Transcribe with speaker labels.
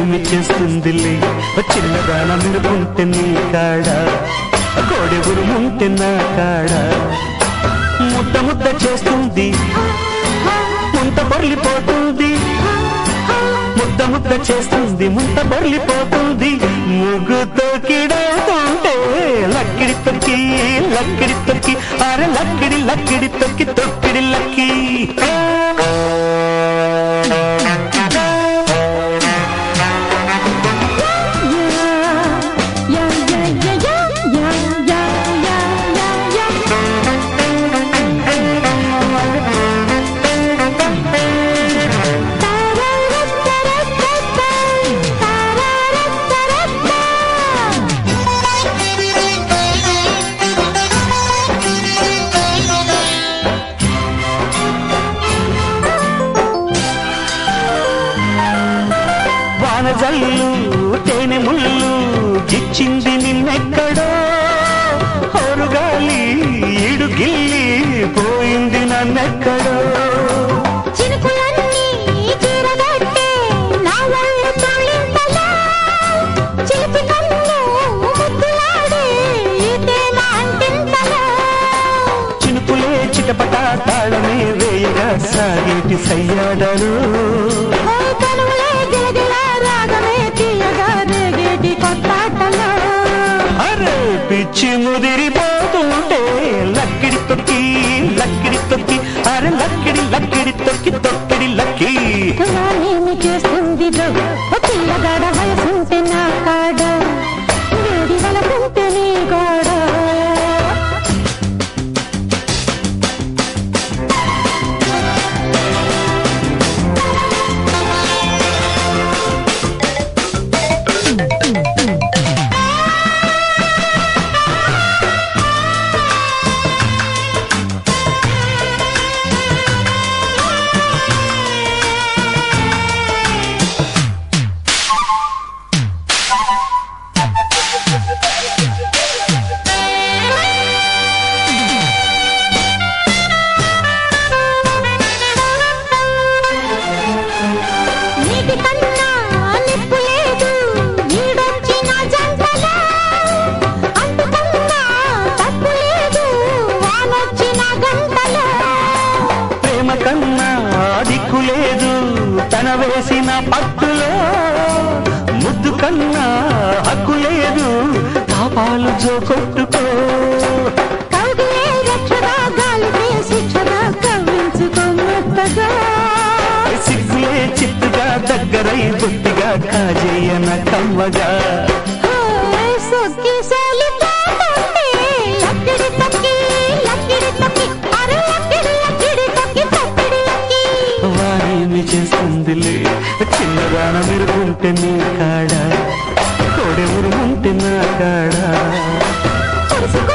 Speaker 1: వారేమి చేస్తుందిలే చిన్నదాన మినుకుంటే నీ కాడ కోడె ఉరుముంటే నా కాడ ముద్ద ముద్ద చేస్తుంది ముంత బొర్లిపోతుంది ముద్ద ముద్ద చేస్తుంది ముంత బొర్లిపోతుంది ముగ్గుతో కిడవుతుంటే లక్కిడి తొక్కి లక్కిడి తొక్కి అరే లక్కిడి లక్కిడి తొక్కి తొక్కిడి లక్కి
Speaker 2: యా యా యా యా యా యా యా యా
Speaker 1: వానజల్లు తేనె ముళ్ళు గిచ్చింది నిన్నెక్కడో హోరుగాలి ఈడు గిల్లి పోయింది నన్నెక్కడో
Speaker 2: చినుకులన్నీ చీరగట్టే నా ఒళ్ళు తొలింతలా చిలిపి కన్ను ముద్దులాడే ఇదేమ అంటింతలా
Speaker 1: చినుకులే చిటపట తాళమే వేయగా సాగేటి సయ్యాడలు
Speaker 2: ఓ కనువులే గిలగిల రాగమే తీయగా రేగేటి కొత్తాటలా
Speaker 1: అరే పిచ్చి ముదిరిపోతుంటే లక్కిడి తొక్కి లక్కిడి తొక్కి అరే లక్కిడి లక్కిడి తొక్కి తొక్కిడి లక్కి
Speaker 2: ఏమి చేస్తుంది రో ఓ పిల్లగాడ వయసుంటే నా కాడ వేడి వలకుంటే నీ గోడ నీటి కన్నా నిప్పు లేదు నీడొచ్చిన జంటలా అంటుకన్నా తప్పు లేదు వానొచ్చిన గంటలా
Speaker 1: ప్రేమ కన్నా దిక్కు లేదు తన వేసిన పట్టులో ముద్దు కన్నా హక్కు లేదు పాపాలు జో కొట్టుకో
Speaker 2: కౌగిలే రక్షగా గాలిపే శిక్షగా కవ్వించుకోమెత్తగా
Speaker 1: సిగ్గులే చిత్తుగా దగ్గరై బుద్ధిగా కాజేయన కమ్మగా
Speaker 2: ఓయ్ సొక్కి సోలిపోతుంటే లక్కిడి తక్కి లక్కిడి తక్కి అరే లక్కిడి లక్కిడి తక్కి తక్కిడి లక్కి
Speaker 1: వారేమి చేస్తుందిలే చిన్నదాన మెరుగుంటే నీ కాడ కోడెవరు ఉంటే నా కాడ
Speaker 2: పొడుచుకో